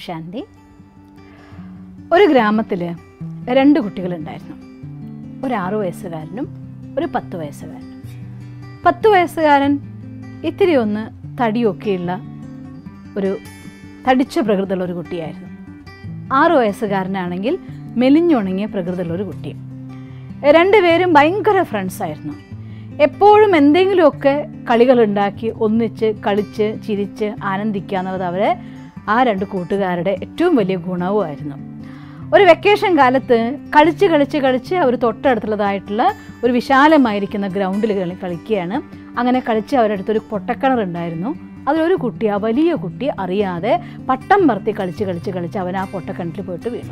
ശാന്തി ഒരു ഗ്രാമത്തിൽ രണ്ട് കുട്ടികളുണ്ടായിരുന്നു ഒരു ആറു വയസ്സുകാരനും ഒരു പത്ത് വയസ്സുകാരനും പത്ത് വയസ്സുകാരൻ ഇത്തിരി ഒന്ന് തടിയൊക്കെയുള്ള ഒരു തടിച്ച പ്രകൃതിയുള്ള ഒരു കുട്ടിയായിരുന്നു ആറു വയസ്സുകാരനാണെങ്കിൽ മെലിഞ്ഞുണങ്ങിയ പ്രകൃതിയുള്ള ഒരു കുട്ടി രണ്ടുപേരും ഭയങ്കര ഫ്രണ്ട്സായിരുന്നു എപ്പോഴും എന്തെങ്കിലുമൊക്കെ കളികളുണ്ടാക്കി ഒന്നിച്ച് കളിച്ച് ചിരിച്ച് ആനന്ദിക്കുക എന്നുള്ളത് അവരെ ആ രണ്ട് കൂട്ടുകാരുടെ ഏറ്റവും വലിയ ഗുണവുമായിരുന്നു ഒരു വെക്കേഷൻ കാലത്ത് കളിച്ച് കളിച്ച് കളിച്ച് അവർ തൊട്ടടുത്തുള്ളതായിട്ടുള്ള ഒരു വിശാലമായിരിക്കുന്ന ഗ്രൗണ്ടിൽ കളി കളിക്കുകയാണ് അങ്ങനെ കളിച്ച് അവരുടെ അടുത്തൊരു പൊട്ടക്കിണറുണ്ടായിരുന്നു അതിലൊരു കുട്ടി ആ വലിയ കുട്ടി അറിയാതെ പട്ടം പറത്തി കളിച്ച് കളിച്ച് കളിച്ച് അവൻ ആ പൊട്ടക്കിണറ്റിൽ പോയിട്ട് വീണു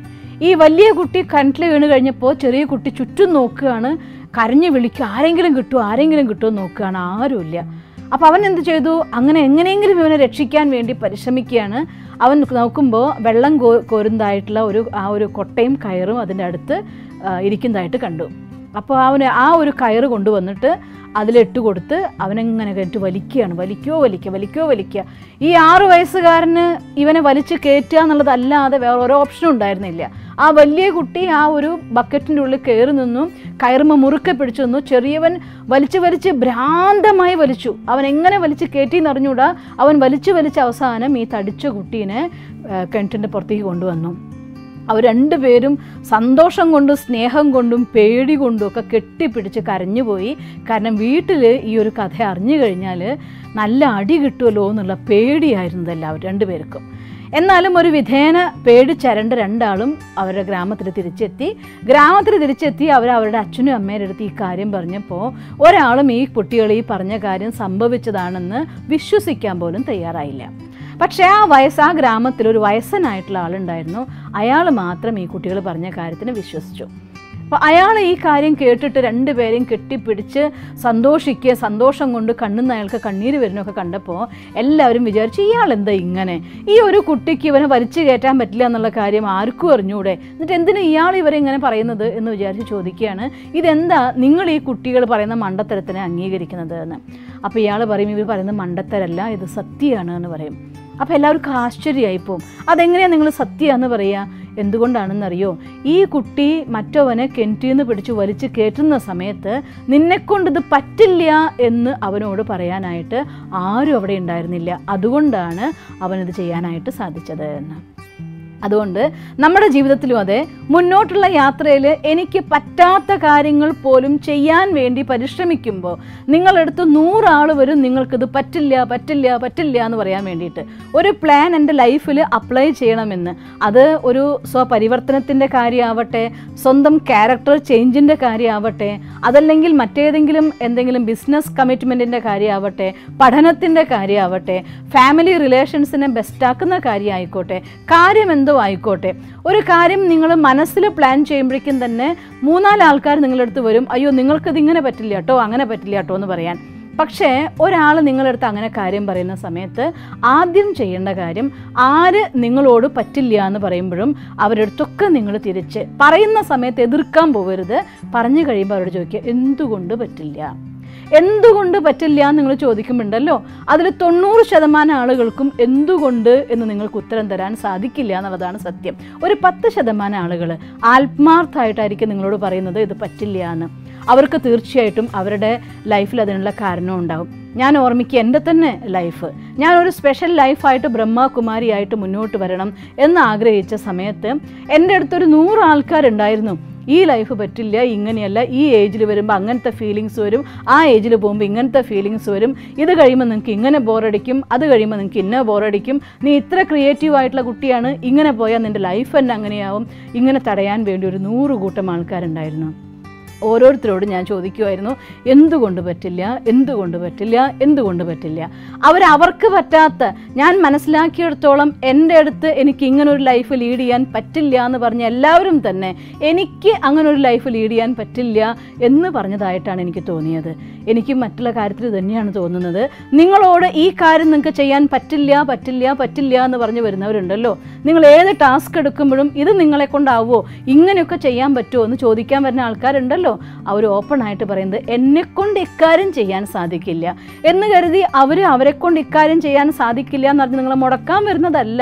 ഈ വലിയ കുട്ടി കിണറ്റിൽ വീണ് കഴിഞ്ഞപ്പോൾ ചെറിയ കുട്ടി ചുറ്റും നോക്കുകയാണ് കരഞ്ഞു വിളിക്കുക ആരെങ്കിലും കിട്ടുമോ ആരെങ്കിലും കിട്ടുമോ എന്ന് നോക്കുകയാണ് ആരുമില്ല അപ്പോൾ അവൻ എന്ത് ചെയ്തു അങ്ങനെ എങ്ങനെയെങ്കിലും ഇവനെ രക്ഷിക്കാൻ വേണ്ടി പരിശ്രമിക്കുകയാണ് അവൻ നോക്കുമ്പോൾ വെള്ളം കോ കോരുന്നതായിട്ടുള്ള ഒരു ആ ഒരു കൊട്ടയും കയറും അതിൻ്റെ അടുത്ത് ആ, ഇരിക്കുന്നതായിട്ട് കണ്ടു അപ്പോൾ അവന് ആ ഒരു കയറ് കൊണ്ടുവന്നിട്ട് അതിലിട്ട് കൊടുത്ത് അവനെങ്ങനെ കഴിഞ്ഞിട്ട് വലിക്കുകയാണ് വലിക്കോ വലിക്കുക വലിക്കോ വലിക്കുക ഈ ആറു വയസ്സുകാരന് ഇവനെ വലിച്ച് കയറ്റുക എന്നുള്ളതല്ലാതെ വേറെ ഓരോ ഓപ്ഷനും ഉണ്ടായിരുന്നില്ല ആ വലിയ കുട്ടി ആ ഒരു ബക്കറ്റിൻ്റെ ഉള്ളിൽ കയറി നിന്നു കയറുമ്പോൾ മുറുക്കെ പിടിച്ചു നിന്നു ചെറിയവൻ വലിച്ച് വലിച്ച് ഭ്രാന്തമായി വലിച്ചു അവൻ എങ്ങനെ വലിച്ച് കയറ്റിയെന്ന് അറിഞ്ഞൂടാ അവൻ വലിച്ചു വലിച്ച് അവസാനം ഈ തടിച്ച കുട്ടീനെ ആ, കിണറ്റിൻ്റെ പുറത്തേക്ക് കൊണ്ടുവന്നു അവർ രണ്ടുപേരും സന്തോഷം കൊണ്ടും സ്നേഹം കൊണ്ടും പേടി കൊണ്ടും ഒക്കെ കെട്ടിപ്പിടിച്ച് കരഞ്ഞുപോയി കാരണം വീട്ടിൽ ഈ ഒരു കഥ അറിഞ്ഞു കഴിഞ്ഞാൽ നല്ല അടി കിട്ടുമല്ലോ എന്നുള്ള പേടിയായിരുന്നു എല്ലാവരും രണ്ടുപേർക്കും എന്നാലും ഒരു വിധേന പേടിച്ചരണ്ട രണ്ടാളും അവരുടെ ഗ്രാമത്തിൽ തിരിച്ചെത്തി ഗ്രാമത്തിൽ തിരിച്ചെത്തി അവർ അവരുടെ അച്ഛനും അമ്മയുടെ അടുത്ത് ഈ കാര്യം പറഞ്ഞപ്പോൾ ഒരാളും ഈ കുട്ടികൾ ഈ പറഞ്ഞ കാര്യം സംഭവിച്ചതാണെന്ന് വിശ്വസിക്കാൻ പോലും തയ്യാറായില്ല പക്ഷേ ആ വയസ്സ് ആ ഗ്രാമത്തിൽ ഒരു വയസ്സനായിട്ടുള്ള ആളുണ്ടായിരുന്നു അയാൾ മാത്രം ഈ കുട്ടികൾ പറഞ്ഞ കാര്യത്തിന് വിശ്വസിച്ചു അപ്പോൾ അയാൾ ഈ കാര്യം കേട്ടിട്ട് രണ്ടുപേരെയും കെട്ടിപ്പിടിച്ച് സന്തോഷിക്കുക സന്തോഷം കൊണ്ട് കണ്ണുന്ന അയാൾക്ക് കണ്ണീര് വരുന്നൊക്കെ കണ്ടപ്പോൾ എല്ലാവരും വിചാരിച്ചു ഇയാൾ എന്താ ഇങ്ങനെ ഈ ഒരു കുട്ടിക്ക് ഇവനെ വലിച്ചു കയറ്റാൻ പറ്റില്ല എന്നുള്ള കാര്യം ആർക്കും അറിഞ്ഞൂടെ എന്നിട്ട് എന്തിനാ ഇയാൾ ഇവരെ ഇങ്ങനെ പറയുന്നത് എന്ന് വിചാരിച്ച് ചോദിക്കുകയാണ് ഇതെന്താ നിങ്ങൾ ഈ കുട്ടികൾ പറയുന്ന മണ്ടത്തരത്തിനെ അംഗീകരിക്കുന്നത് എന്ന് അപ്പോൾ ഇയാൾ പറയും ഇവർ പറയുന്നത് മണ്ടത്തരല്ല ഇത് സത്യമാണ് എന്ന് പറയും അപ്പോൾ എല്ലാവർക്കും ആശ്ചര്യമായി പോവും അതെങ്ങനെയാണ് നിങ്ങൾ സത്യമാണെന്ന് പറയുക എന്തുകൊണ്ടാണെന്നറിയോ ഈ കുട്ടി മറ്റവനെ കിണറ്റിൽ നിന്ന് പിടിച്ച് വലിച്ച് കയറ്റുന്ന സമയത്ത് നിന്നെക്കൊണ്ട് ഇത് പറ്റില്ല എന്ന് അവനോട് പറയാനായിട്ട് ആരും അവിടെ ഉണ്ടായിരുന്നില്ല അതുകൊണ്ടാണ് അവനിത് ചെയ്യാനായിട്ട് സാധിച്ചത് എന്ന് അതുകൊണ്ട് നമ്മുടെ ജീവിതത്തിലും അതെ മുന്നോട്ടുള്ള യാത്രയിൽ എനിക്ക് പറ്റാത്ത കാര്യങ്ങൾ പോലും ചെയ്യാൻ വേണ്ടി പരിശ്രമിക്കുമ്പോൾ നിങ്ങളെടുത്ത് നൂറാൾ വരും നിങ്ങൾക്കിത് പറ്റില്ല പറ്റില്ല പറ്റില്ല എന്ന് പറയാൻ വേണ്ടിയിട്ട് ഒരു പ്ലാൻ എൻ്റെ ലൈഫിൽ അപ്ലൈ ചെയ്യണമെന്ന് അത് ഒരു സ്വപരിവർത്തനത്തിൻ്റെ കാര്യമാവട്ടെ സ്വന്തം ക്യാരക്ടർ ചേഞ്ചിൻ്റെ കാര്യമാവട്ടെ അതല്ലെങ്കിൽ മറ്റേതെങ്കിലും എന്തെങ്കിലും ബിസിനസ് കമ്മിറ്റ്മെൻറ്റിൻ്റെ കാര്യമാവട്ടെ പഠനത്തിൻ്റെ കാര്യമാവട്ടെ ഫാമിലി റിലേഷൻസിനെ ബെസ്റ്റാക്കുന്ന കാര്യമായിക്കോട്ടെ കാര്യം എന്തോ ആയിക്കോട്ടെ ഒരു കാര്യം നിങ്ങൾ മനസ്സിൽ പ്ലാൻ ചെയ്യുമ്പോഴേക്കും തന്നെ മൂന്നാല് ആൾക്കാർ നിങ്ങളുടെ അടുത്ത് വരും അയ്യോ നിങ്ങൾക്കിത് ഇങ്ങനെ പറ്റില്ല കേട്ടോ അങ്ങനെ പറ്റില്ല കേട്ടോ എന്ന് പറയാൻ പക്ഷേ ഒരാൾ നിങ്ങളടുത്ത് അങ്ങനെ കാര്യം പറയുന്ന സമയത്ത് ആദ്യം ചെയ്യേണ്ട കാര്യം ആര് നിങ്ങളോട് പറ്റില്ല എന്ന് പറയുമ്പോഴും അവരുടെ അടുത്തൊക്കെ നിങ്ങൾ തിരിച്ച് പറയുന്ന സമയത്ത് എതിർക്കാൻ പോകരുത് പറഞ്ഞു കഴിയുമ്പോൾ അവരോട് ചോദിക്കുക എന്തുകൊണ്ട് പറ്റില്ല എന്തുകൊണ്ട് പറ്റില്ല എന്ന് നിങ്ങൾ ചോദിക്കുമ്പോണ്ടല്ലോ അതിൽ തൊണ്ണൂറ് ശതമാനം ആളുകൾക്കും എന്തുകൊണ്ട് എന്ന് നിങ്ങൾക്ക് ഉത്തരം തരാൻ സാധിക്കില്ല എന്നുള്ളതാണ് സത്യം ഒരു പത്ത് ശതമാനം ആളുകൾ ആത്മാർത്ഥമായിട്ടായിരിക്കും നിങ്ങളോട് പറയുന്നത് ഇത് പറ്റില്ല എന്ന് അവർക്ക് തീർച്ചയായിട്ടും അവരുടെ ലൈഫിൽ അതിനുള്ള കാരണം ഉണ്ടാവും ഞാൻ ഓർമ്മിക്കുക എൻ്റെ തന്നെ ലൈഫ് ഞാൻ ഒരു സ്പെഷ്യൽ ലൈഫായിട്ട് ബ്രഹ്മകുമാരിയായിട്ട് മുന്നോട്ട് വരണം എന്ന് ആഗ്രഹിച്ച സമയത്ത് എൻ്റെ അടുത്തൊരു നൂറ് ആൾക്കാരുണ്ടായിരുന്നു ഈ ലൈഫ് പറ്റില്ല ഇങ്ങനെയല്ല ഈ ഏജിൽ വരുമ്പോൾ അങ്ങനത്തെ ഫീലിങ്സ് വരും ആ ഏജിൽ പോകുമ്പോൾ ഇങ്ങനത്തെ ഫീലിങ്സ് വരും ഇത് കഴിയുമ്പോൾ നിങ്ങൾക്ക് ഇങ്ങനെ ബോറടിക്കും അത് കഴിയുമ്പോൾ നിങ്ങൾക്ക് ഇന്ന ബോറടിക്കും നീ ഇത്ര ക്രിയേറ്റീവ് ആയിട്ടുള്ള കുട്ടിയാണ് ഇങ്ങനെ പോയാൽ നിൻ്റെ ലൈഫ് തന്നെ അങ്ങനെയാവും ഇങ്ങനെ തടയാൻ വേണ്ടി ഒരു നൂറ് കൂട്ടം ആൾക്കാരുണ്ടായിരുന്നു ഓരോരുത്തരോടും ഞാൻ ചോദിക്കുമായിരുന്നു എന്തുകൊണ്ട് പറ്റില്ല എന്തുകൊണ്ട് പറ്റില്ല എന്തുകൊണ്ട് പറ്റില്ല അവർ അവർക്ക് പറ്റാത്ത ഞാൻ മനസ്സിലാക്കിയിടത്തോളം എൻ്റെ അടുത്ത് എനിക്ക് ഇങ്ങനെ ഒരു ലൈഫ് ലീഡ് ചെയ്യാൻ പറ്റില്ല എന്ന് പറഞ്ഞ എല്ലാവരും തന്നെ എനിക്ക് അങ്ങനെ ഒരു ലൈഫ് ലീഡ് ചെയ്യാൻ പറ്റില്ല എന്ന് പറഞ്ഞതായിട്ടാണ് എനിക്ക് തോന്നിയത് എനിക്ക് മറ്റുള്ള കാര്യത്തിൽ തന്നെയാണ് തോന്നുന്നത് നിങ്ങളോട് ഈ കാര്യം നിങ്ങൾക്ക് ചെയ്യാൻ പറ്റില്ല പറ്റില്ല പറ്റില്ല എന്ന് പറഞ്ഞു വരുന്നവരുണ്ടല്ലോ നിങ്ങൾ ഏത് ടാസ്ക് എടുക്കുമ്പോഴും ഇത് നിങ്ങളെ കൊണ്ടാവുമോ ഇങ്ങനെയൊക്കെ ചെയ്യാൻ പറ്റുമോ എന്ന് ചോദിക്കാൻ വരുന്ന ആൾക്കാരുണ്ടല്ലോ അവർ ഓപ്പൺ ആയിട്ട് പറയുന്നത് എന്നെ കൊണ്ട് ഇക്കാര്യം ചെയ്യാൻ സാധിക്കില്ല എന്ന് കരുതി അവർ അവരെ കൊണ്ട് ഇക്കാര്യം ചെയ്യാൻ സാധിക്കില്ല എന്ന് പറഞ്ഞ് നിങ്ങളെ മുടക്കാൻ വരുന്നതല്ല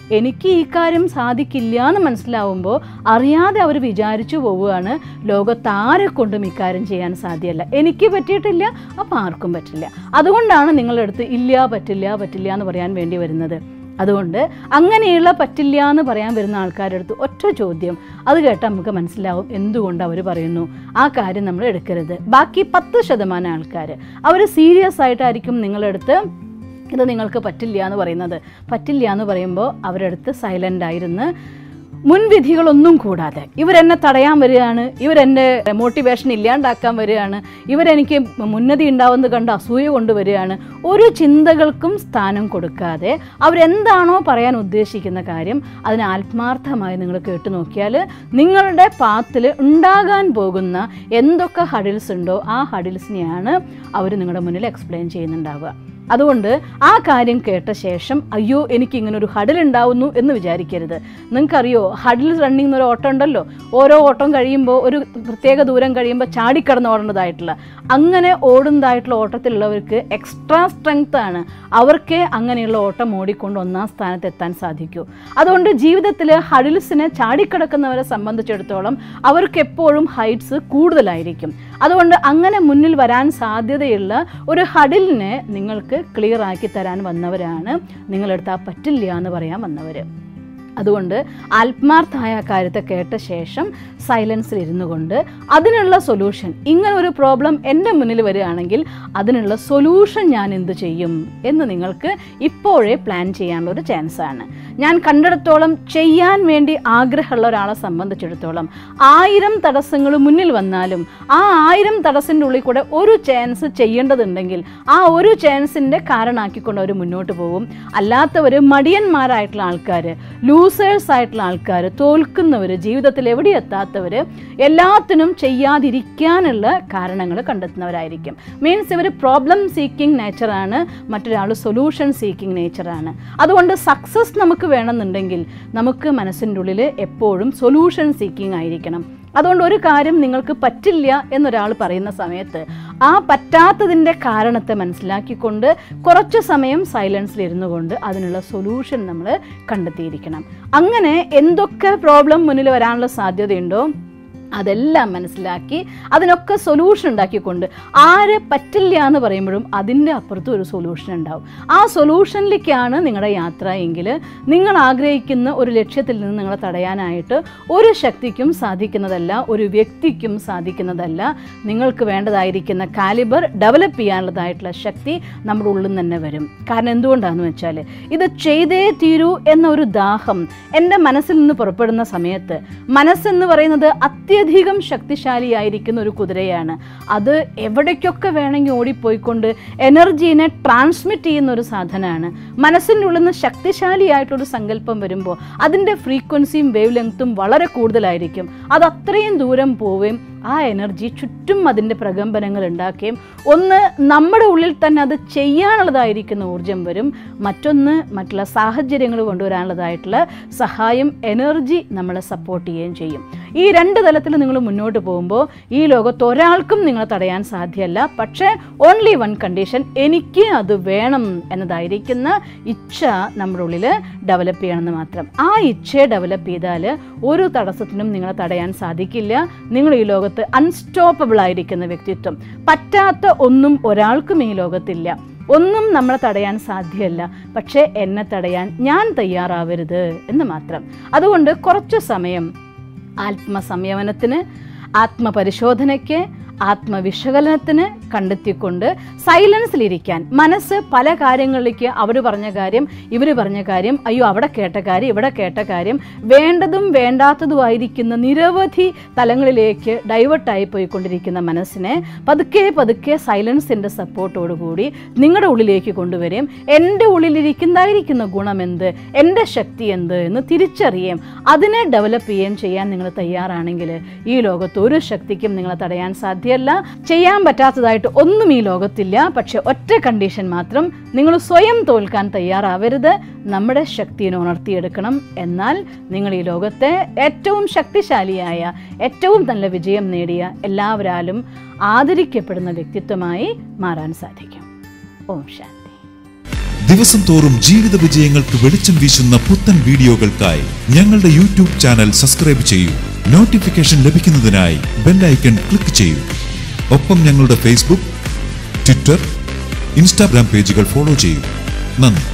എനിക്ക് ഈ കാര്യം സാധിക്കില്ല എന്ന് മനസ്സിലാവുമ്പോൾ അറിയാതെ അവർ വിചാരിച്ചു പോവുകയാണ് ലോകത്ത് ആരെ കൊണ്ടും ഇക്കാര്യം ചെയ്യാൻ സാധ്യമല്ല എനിക്ക് പറ്റിയിട്ടില്ല അപ്പോൾ ആർക്കും പറ്റില്ല അതുകൊണ്ടാണ് നിങ്ങളുടെ അടുത്ത് ഇല്ല പറ്റില്ല പറ്റില്ല എന്ന് പറയാൻ വേണ്ടി വരുന്നത് അതുകൊണ്ട് അങ്ങനെയുള്ള പറ്റില്ല എന്ന് പറയാൻ വരുന്ന ആൾക്കാരുടെ അടുത്ത് ഒറ്റ ചോദ്യം അത് കേട്ടാൽ നമുക്ക് മനസ്സിലാവും എന്തുകൊണ്ട് അവർ പറയുന്നു ആ കാര്യം നമ്മൾ എടുക്കരുത് ബാക്കി പത്ത് ശതമാനം ആൾക്കാർ അവർ സീരിയസ് ആയിട്ടായിരിക്കും നിങ്ങളുടെ അടുത്ത് ഇത് നിങ്ങൾക്ക് പറ്റില്ല എന്ന് പറയുന്നത് പറ്റില്ല എന്ന് പറയുമ്പോൾ അവരുടെ അടുത്ത് സൈലൻ്റ് ആയിരുന്ന് മുൻവിധികളൊന്നും കൂടാതെ ഇവരെന്നെ തടയാൻ വരികയാണ് ഇവരെൻ്റെ മോട്ടിവേഷൻ ഇല്ലാണ്ടാക്കാൻ വരികയാണ് ഇവരെനിക്ക് മുന്നതി ഉണ്ടാവുന്നത് കണ്ട് അസൂയ കൊണ്ടുവരികയാണ് ഒരു ചിന്തകൾക്കും സ്ഥാനം കൊടുക്കാതെ അവരെന്താണോ പറയാൻ ഉദ്ദേശിക്കുന്ന കാര്യം അതിന് ആത്മാർത്ഥമായി നിങ്ങൾ കേട്ടു നോക്കിയാൽ നിങ്ങളുടെ പാത്തിൽ ഉണ്ടാകാൻ പോകുന്ന എന്തൊക്കെ ഹഡിൽസ് ഉണ്ടോ ആ ഹഡിൽസിനെയാണ് അവർ നിങ്ങളുടെ മുന്നിൽ എക്സ്പ്ലെയിൻ ചെയ്യുന്നുണ്ടാവുക അതുകൊണ്ട് ആ കാര്യം കേട്ട ശേഷം അയ്യോ എനിക്ക് ഇങ്ങനെ ഒരു ഹഡിൽ ഉണ്ടാവുന്നു എന്ന് വിചാരിക്കരുത് നിങ്ങൾക്കറിയോ ഹഡിൽ റണ്ണിങ് എന്നൊരു ഓട്ടം ഉണ്ടല്ലോ ഓരോ ഓട്ടം കഴിയുമ്പോൾ ഒരു പ്രത്യേക ദൂരം കഴിയുമ്പോൾ ചാടിക്കടന്ന് ഓടേണ്ടതായിട്ടുള്ള അങ്ങനെ ഓടുന്നതായിട്ടുള്ള ഓട്ടത്തിലുള്ളവർക്ക് എക്സ്ട്രാ സ്ട്രെങ്ത് ആണ് അവർക്കേ അങ്ങനെയുള്ള ഓട്ടം ഓടിക്കൊണ്ട് ഒന്നാം സ്ഥാനത്ത് എത്താൻ സാധിക്കൂ അതുകൊണ്ട് ജീവിതത്തിൽ ഹഡിൽസിനെ ചാടിക്കിടക്കുന്നവരെ സംബന്ധിച്ചിടത്തോളം അവർക്ക് എപ്പോഴും ഹൈറ്റ്സ് കൂടുതലായിരിക്കും അതുകൊണ്ട് അങ്ങനെ മുന്നിൽ വരാൻ സാധ്യതയുള്ള ഒരു ഹഡിലിനെ നിങ്ങൾക്ക് ക്ലിയർ ആക്കി തരാൻ വന്നവരാണ് നിങ്ങളെടുത്ത് ആ പറ്റില്ല എന്ന് പറയാൻ വന്നവർ അതുകൊണ്ട് ആത്മാർത്ഥമായ ആ കാര്യത്തെ കേട്ട ശേഷം സൈലൻസിൽ ഇരുന്നു കൊണ്ട് അതിനുള്ള സൊല്യൂഷൻ ഇങ്ങനെ ഒരു പ്രോബ്ലം എൻ്റെ മുന്നിൽ വരികയാണെങ്കിൽ അതിനുള്ള സൊല്യൂഷൻ ഞാൻ എന്ത് ചെയ്യും എന്ന് നിങ്ങൾക്ക് ഇപ്പോഴേ പ്ലാൻ ചെയ്യാനുള്ള ഒരു ചാൻസാണ് ഞാൻ കണ്ടിടത്തോളം ചെയ്യാൻ വേണ്ടി ആഗ്രഹമുള്ള ഒരാളെ സംബന്ധിച്ചിടത്തോളം ആയിരം തടസ്സങ്ങൾ മുന്നിൽ വന്നാലും ആ ആയിരം തടസ്സിൻ്റെ ഉള്ളിൽ കൂടെ ഒരു ചാൻസ് ചെയ്യേണ്ടതുണ്ടെങ്കിൽ ആ ഒരു ചാൻസിൻ്റെ കാരണമാക്കിക്കൊണ്ട് അവർ മുന്നോട്ട് പോകും അല്ലാത്തവർ മടിയന്മാരായിട്ടുള്ള ആൾക്കാർ ലൂസേഴ്സ് ആയിട്ടുള്ള ആൾക്കാർ തോൽക്കുന്നവർ ജീവിതത്തിൽ എവിടെ എത്താത്തവർ എല്ലാത്തിനും ചെയ്യാതിരിക്കാനുള്ള കാരണങ്ങൾ കണ്ടെത്തുന്നവരായിരിക്കും മീൻസ് ഇവർ പ്രോബ്ലം സീക്കിംഗ് നേച്ചറാണ് മറ്റൊരാൾ സൊല്യൂഷൻ സീക്കിംഗ് നേച്ചറാണ് അതുകൊണ്ട് സക്സസ് നമുക്ക് വേണമെന്നുണ്ടെങ്കിൽ നമുക്ക് മനസ്സിൻ്റെ ഉള്ളിൽ എപ്പോഴും സൊല്യൂഷൻ സീക്കിംഗ് ആയിരിക്കണം അതുകൊണ്ട് ഒരു കാര്യം നിങ്ങൾക്ക് പറ്റില്ല എന്നൊരാൾ പറയുന്ന സമയത്ത് ആ പറ്റാത്തതിൻ്റെ കാരണത്തെ മനസ്സിലാക്കിക്കൊണ്ട് കുറച്ച് സമയം സൈലൻസിൽ ഇരുന്നു കൊണ്ട് അതിനുള്ള സൊല്യൂഷൻ നമ്മൾ കണ്ടെത്തിയിരിക്കണം അങ്ങനെ എന്തൊക്കെ പ്രോബ്ലം മുന്നിൽ വരാനുള്ള സാധ്യതയുണ്ടോ അതെല്ലാം മനസ്സിലാക്കി അതിനൊക്കെ സൊല്യൂഷൻ ഉണ്ടാക്കിക്കൊണ്ട് ആരെ പറ്റില്ല എന്ന് പറയുമ്പോഴും അതിൻ്റെ അപ്പുറത്തും ഒരു സൊല്യൂഷൻ ഉണ്ടാവും ആ സൊല്യൂഷനിലേക്കാണ് നിങ്ങളുടെ യാത്ര എങ്കിൽ നിങ്ങൾ ആഗ്രഹിക്കുന്ന ഒരു ലക്ഷ്യത്തിൽ നിന്ന് നിങ്ങളെ തടയാനായിട്ട് ഒരു ശക്തിക്കും സാധിക്കുന്നതല്ല ഒരു വ്യക്തിക്കും സാധിക്കുന്നതല്ല നിങ്ങൾക്ക് വേണ്ടതായിരിക്കുന്ന കാലിബർ ഡെവലപ്പ് ചെയ്യാനുള്ളതായിട്ടുള്ള ശക്തി നമ്മുടെ ഉള്ളിൽ നിന്ന് തന്നെ വരും കാരണം എന്തുകൊണ്ടാണെന്ന് വെച്ചാൽ ഇത് ചെയ്തേ തീരൂ എന്ന ഒരു ദാഹം എൻ്റെ മനസ്സിൽ നിന്ന് പുറപ്പെടുന്ന സമയത്ത് മനസ്സെന്ന് പറയുന്നത് അത്യധികം ശക്തിശാലിയായിരിക്കുന്ന ഒരു കുതിരയാണ് അത് എവിടേക്കൊക്കെ വേണമെങ്കിൽ ഓടിപ്പോയിക്കൊണ്ട് എനർജീനെ ട്രാൻസ്മിറ്റ് ചെയ്യുന്ന ഒരു സാധനമാണ് മനസ്സിൻ്റെ ഉള്ളിൽ നിന്ന് ശക്തിശാലിയായിട്ടൊരു സങ്കല്പം വരുമ്പോൾ അതിൻ്റെ ഫ്രീക്വൻസിയും വേവ് ലെങ്ത്തും വളരെ കൂടുതലായിരിക്കും അത് അത്രയും ദൂരം പോവുകയും ആ എനർജി ചുറ്റും അതിൻ്റെ പ്രകമ്പനങ്ങൾ ഉണ്ടാക്കുകയും ഒന്ന് നമ്മുടെ ഉള്ളിൽ തന്നെ അത് ചെയ്യാനുള്ളതായിരിക്കുന്ന ഊർജം വരും മറ്റൊന്ന് മറ്റുള്ള സാഹചര്യങ്ങൾ കൊണ്ടുവരാനുള്ളതായിട്ടുള്ള സഹായം എനർജി നമ്മളെ സപ്പോർട്ട് ചെയ്യുകയും ചെയ്യും ഈ രണ്ട് തലത്തിൽ നിങ്ങൾ മുന്നോട്ട് പോകുമ്പോൾ ഈ ലോകത്ത് ഒരാൾക്കും നിങ്ങളെ തടയാൻ സാധ്യമല്ല പക്ഷേ ഓൺലി വൺ കണ്ടീഷൻ എനിക്ക് അത് വേണം എന്നതായിരിക്കുന്ന ഇച്ഛ നമ്മുടെ ഉള്ളിൽ ഡെവലപ്പ് ചെയ്യണമെന്ന് മാത്രം ആ ഇച്ഛയെ ഡെവലപ്പ് ചെയ്താൽ ഒരു തടസ്സത്തിനും നിങ്ങളെ തടയാൻ സാധിക്കില്ല നിങ്ങൾ ഈ ലോകത്ത് അൺസ്റ്റോപ്പബിൾ ആയിരിക്കുന്ന വ്യക്തിത്വം പറ്റാത്ത ഒന്നും ഒരാൾക്കും ഈ ലോകത്തില്ല ഒന്നും നമ്മളെ തടയാൻ സാധ്യമല്ല പക്ഷേ എന്നെ തടയാൻ ഞാൻ തയ്യാറാവരുത് എന്ന് മാത്രം അതുകൊണ്ട് കുറച്ച് സമയം ആത്മസംയമനത്തിന് ആത്മപരിശോധനയ്ക്ക് ആത്മവിശകലനത്തിന് കണ്ടെത്തിക്കൊണ്ട് സൈലൻസിലിരിക്കാൻ മനസ്സ് പല കാര്യങ്ങളിലേക്ക് അവർ പറഞ്ഞ കാര്യം ഇവർ പറഞ്ഞ കാര്യം അയ്യോ അവിടെ കേട്ട കാര്യം ഇവിടെ കേട്ട കാര്യം വേണ്ടതും വേണ്ടാത്തതുമായിരിക്കുന്ന നിരവധി തലങ്ങളിലേക്ക് ഡൈവേർട്ടായി പോയിക്കൊണ്ടിരിക്കുന്ന മനസ്സിനെ പതുക്കെ പതുക്കെ സൈലൻസിൻ്റെ സപ്പോർട്ടോടുകൂടി നിങ്ങളുടെ ഉള്ളിലേക്ക് കൊണ്ടുവരും എൻ്റെ ഉള്ളിലിരിക്കുന്നതായിരിക്കുന്ന ഗുണം എന്ത് എൻ്റെ ശക്തി എന്ത് എന്ന് തിരിച്ചറിയുകയും അതിനെ ഡെവലപ്പ് ചെയ്യുകയും ചെയ്യാൻ നിങ്ങൾ തയ്യാറാണെങ്കിൽ ഈ ലോകത്ത് ഒരു ശക്തിക്കും നിങ്ങളെ തടയാൻ സാധ്യമല്ല ചെയ്യാൻ പറ്റാത്തതായിട്ട് ഒന്നും ഈ ലോകത്തില്ല പക്ഷെ ഒറ്റ കണ്ടീഷൻ മാത്രം നിങ്ങൾ സ്വയം തോൽക്കാൻ തയ്യാറാവരുത് നമ്മുടെ ശക്തിയെ ഉണർത്തിയെടുക്കണം എന്നാൽ നിങ്ങൾ ഈ ലോകത്തെ ഏറ്റവും ശക്തിശാലിയായ ഏറ്റവും നല്ല വിജയം നേടിയ എല്ലാവരാലും ആദരിക്കപ്പെടുന്ന വ്യക്തിത്വമായി മാറാൻ സാധിക്കും ഓം ശാന്തി ദിവസം തോറും ജീവിത വിജയങ്ങൾക്ക് വെളിച്ചം വീശുന്ന പുത്തൻ വീഡിയോകൾക്കായി ഞങ്ങളുടെ യൂട്യൂബ് ചാനൽ സബ്സ്ക്രൈബ് ചെയ്യൂ നോട്ടിഫിക്കേഷൻ ലഭിക്കുന്നതിനായി ബെല്ലൈക്കൺ ക്ലിക്ക് ചെയ്യൂ ഒപ്പം ഞങ്ങളുടെ ഫേസ്ബുക്ക് ട്വിറ്റർ ഇൻസ്റ്റാഗ്രാം പേജുകൾ ഫോളോ ചെയ്യൂ നന്ദി